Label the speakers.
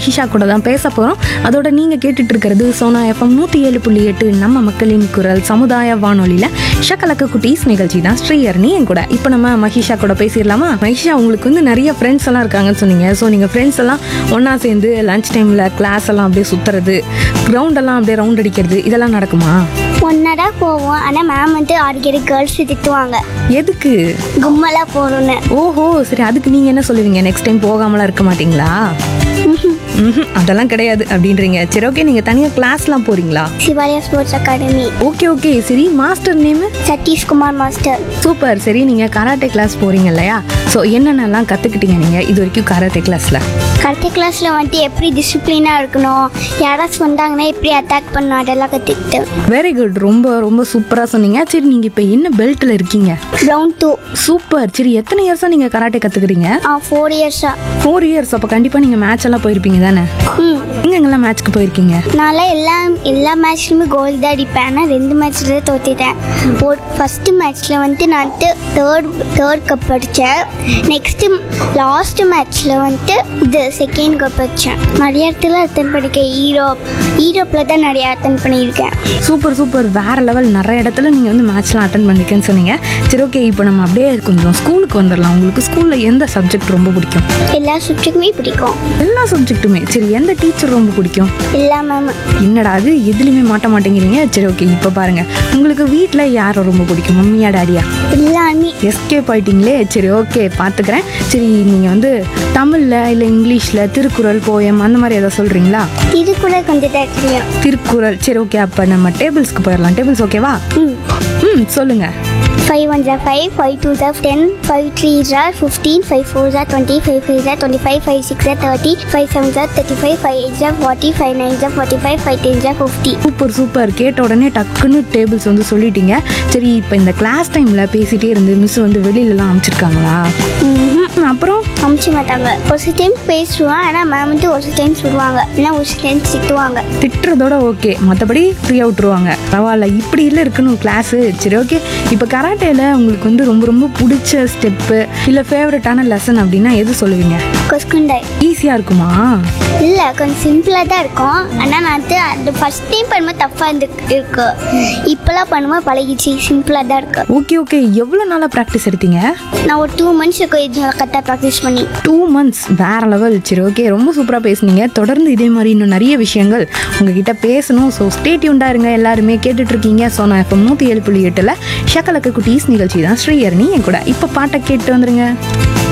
Speaker 1: மஹிஷா கூட தான் பேச போகிறோம் அதோட நீங்கள் கேட்டுட்டு இருக்கிறது சோனா எஃப்எம் நூற்றி ஏழு புள்ளி எட்டு நம்ம மக்களின் குரல் சமுதாய வானொலியில் ஷக்கலக்க குட்டீஸ் நிகழ்ச்சி தான் ஸ்ரீயர்னி என் கூட இப்போ நம்ம மஹிஷா கூட பேசிடலாமா மஹிஷா உங்களுக்கு வந்து நிறைய ஃப்ரெண்ட்ஸ் எல்லாம் இருக்காங்கன்னு சொன்னீங்க ஸோ நீங்கள் ஃப்ரெண்ட்ஸ் எல்லாம் ஒன்றா சேர்ந்து லஞ்ச் டைமில் கிளாஸ் எல்லாம் அப்படியே சுற்றுறது கிரவுண்ட் எல்லாம் அப்படியே ரவுண்ட் அடிக்கிறது இதெல்லாம் நடக்குமா
Speaker 2: ஒன்னடா போவோம் ஆனால் மேம் வந்து அடிக்கடி கேர்ள்ஸ் திட்டுவாங்க
Speaker 1: எதுக்கு
Speaker 2: கும்மலாக போகணுன்னு
Speaker 1: ஓஹோ சரி அதுக்கு நீங்கள் என்ன சொல்லுவீங்க நெக்ஸ்ட் டைம் போகாமலாம் இருக்க மாட்டீங்களா ம்ஹும், அதெல்லாம் கிடையாது அப்படின்றீங்க சரி ஓகே நீங்கள் தனியாக கிளாஸ்லாம் போகிறீங்களா
Speaker 2: Shivalaya sports academy
Speaker 1: okay okay சரி master name
Speaker 2: Sathishkumar master
Speaker 1: super சரி நீங்கள் கராட்டே கிளாஸ் போகிறீங்க இல்லையா ஸோ என்னென்னலாம் கற்றுக்கிட்டீங்க நீங்கள் இது வரைக்கும் கராட்டே கிளாஸில்
Speaker 2: கராத்தே கிளாஸில் வந்துட்டு எப்படி டிசிப்ளினாக இருக்கணும் யாராச்சும் வந்தாங்கன்னா எப்படி அட்டாக் பண்ணணும் அதெல்லாம் கற்றுக்கிட்டேன்
Speaker 1: வெரி குட் ரொம்ப ரொம்ப சூப்பராக சொன்னீங்க சரி நீங்கள் இப்போ என்ன பெல்ட்டில் இருக்கீங்க
Speaker 2: ரவுண்ட் டூ
Speaker 1: சூப்பர் சரி எத்தனை இயர்ஸாக நீங்கள் கராட்டே கற்றுக்குறீங்க
Speaker 2: ஆ ஃபோர் இயர்ஸாக
Speaker 1: ஃபோர் இயர்ஸ் அப்போ கண்டிப்பாக நீங்கள் மேட்ச் எல்லாம் போயிருப்பீங்க தானே
Speaker 2: ம்
Speaker 1: எங்கெங்கெல்லாம் மேட்ச்க்கு போயிருக்கீங்க
Speaker 2: நான்லாம் எல்லா எல்லா மேட்ச்லையுமே கோல் தான் அடிப்பேன் ஆனால் ரெண்டு மேட்ச்சில் தோத்திட்டேன் ஒரு ஃபஸ்ட்டு மேட்ச்சில் வந்துட்டு நான் வந்துட்டு தேர்ட் தேர்ட் கப் அடித்தேன் நெக்ஸ்ட்டு லாஸ்ட் மேட்ச்சில் வந்துட்டு இது செகண்ட் கப் அடித்தேன் நிறைய இடத்துல அட்டன் பண்ணியிருக்கேன் ஈரோப் ஈரோப்பில் தான் நிறைய அட்டன் பண்ணியிருக்கேன்
Speaker 1: சூப்பர் சூப்பர் வேற லெவல் நிறைய இடத்துல நீங்கள் வந்து மேட்ச்லாம் அட்டன் பண்ணிருக்கேன்னு சொன்னீங்க சரி ஓகே இப்போ நம்ம அப்படியே கொஞ்சம் ஸ்கூலுக்கு வந்துடலாம் உங்களுக்கு ஸ்கூலில் எந்த சப்ஜெக்ட் ரொம்ப பிடிக்கும்
Speaker 2: எல்லா சப்ஜெக்ட்டுமே பிடிக்கும்
Speaker 1: எல்லா சப்ஜெக்ட்டுமே சரி எந்த டீச்சர் ரொம்ப பிடிக்கும்
Speaker 2: எல்லா மேம்
Speaker 1: என்னடா அது எதுலையுமே மாட்ட மாட்டேங்கிறீங்க சரி ஓகே இப்போ பாருங்க உங்களுக்கு வீட்டில் யாரை ரொம்ப பிடிக்கும் மம்மியா டாடியா
Speaker 2: எல்லாமே
Speaker 1: எஸ்கேப் ஆயிட்டீங்களே சரி ஓகே பார்த்துக்கிறேன் சரி நீங்கள் வந்து தமிழில் இல்லை இங்கிலீஷில் திருக்குறள் போயம் அந்த மாதிரி எதாவது சொல்கிறீங்களா
Speaker 2: இது கூட கொஞ்சம் தான் தெரியும்
Speaker 1: திருக்குறள் சரி ஓகே அப்போ நம்ம டேபிள்ஸ்க்கு போயிடலாம் டேபிள்ஸ் ஓகேவா
Speaker 2: ம்
Speaker 1: ம் சொல்லுங்கள்
Speaker 2: ஃபைவ் ஒன் ஜா ஃபைவ் ஃபைவ் டூ ஜா டென் ஃபைவ் த்ரீ ஜா ஃபிஃப்டீன் ஃபைவ் ஃபோர் ஜா டுவெண்ட்டி ஃபைவ் ஃபைவ் ஜா டுவெண்ட்டி ஃபைவ் ஃபைவ் சிக்ஸ் ஜா தேர்ட்டி ஃபைவ் செவன் ஜா தேர்ட்டி ஃபைவ் ஃபைவ் எயிட் ஜா ஃபார்ட்டி ஃபைவ் நைன் ஜா ஃபார்ட்டி ஃபைவ் ஃபைவ் டென் ஜா ஃபிஃப்டி
Speaker 1: சூப்பர் சூப்பர் கேட்ட உடனே டக்குன்னு டேபிள்ஸ் வந்து சொல்லிட்டீங்க சரி இப்போ இந்த கிளாஸ் டைமில் பேசிட்டே இருந்து மிஸ் வந்து வெளியிலலாம் அனுப்பிச்சிருக்காங்களா ம், அப்புறம்
Speaker 2: அமுச்சு மாட்டாங்க ஒரு சில டைம் பேசுவான் ஆனால் மேம் வந்து ஒரு சில டைம் சொல்லுவாங்க இல்லைன்னா ஒரு சில டைம் திட்டுவாங்க
Speaker 1: திட்டுறதோட ஓகே மற்றபடி ஃப்ரீயாக விட்டுருவாங்க பரவாயில்ல இப்படி இல்லை இருக்கணும் கிளாஸு சரி ஓகே இப்போ கராட்டேல உங்களுக்கு வந்து ரொம்ப ரொம்ப பிடிச்ச ஸ்டெப்பு இல்லை ஃபேவரட்டான லெசன் அப்படின்னா எது சொல்லுவீங்க
Speaker 2: கொஸ்குண்டை
Speaker 1: ஈஸியாக இருக்குமா
Speaker 2: இல்லை கொஞ்சம் சிம்பிளாக தான் இருக்கும் ஆனால் நான் வந்து அந்த ஃபஸ்ட் டைம் பண்ணும்போது தப்பாக இருந்து இருக்கு இப்போலாம் பண்ணும்போது பழகிச்சு சிம்பிளாக தான் இருக்கு
Speaker 1: ஓகே ஓகே எவ்வளோ நாளாக ப்ராக்டிஸ் எடுத்தீங்க
Speaker 2: நான் ஒரு டூ மந்த்ஸ் இருக்கும் இது கரெக்டாக ப்ராக்டிஸ் பண்ணி
Speaker 1: டூ மந்த்ஸ் வேற லெவல் சரி ஓகே ரொம்ப சூப்பராக பேசுனீங்க தொடர்ந்து இதே மாதிரி இன்னும் நிறைய விஷயங்கள் உங்ககிட்ட பேசணும் ஸோ ஸ்டேட்யூண்டாக இருங்க எல்லாருமே கேட்டுட்டு இருக்கீங்க ஸோ நான் இப்போ நூற்றி ஏழு புள்ளி எட்டில் ஷக்கலக்க குட்டீஸ் நிகழ்ச்சி தான் ஸ்ரீயர்னி என் கூட இப்போ பாட்டை கேட்டு வந்துருங்க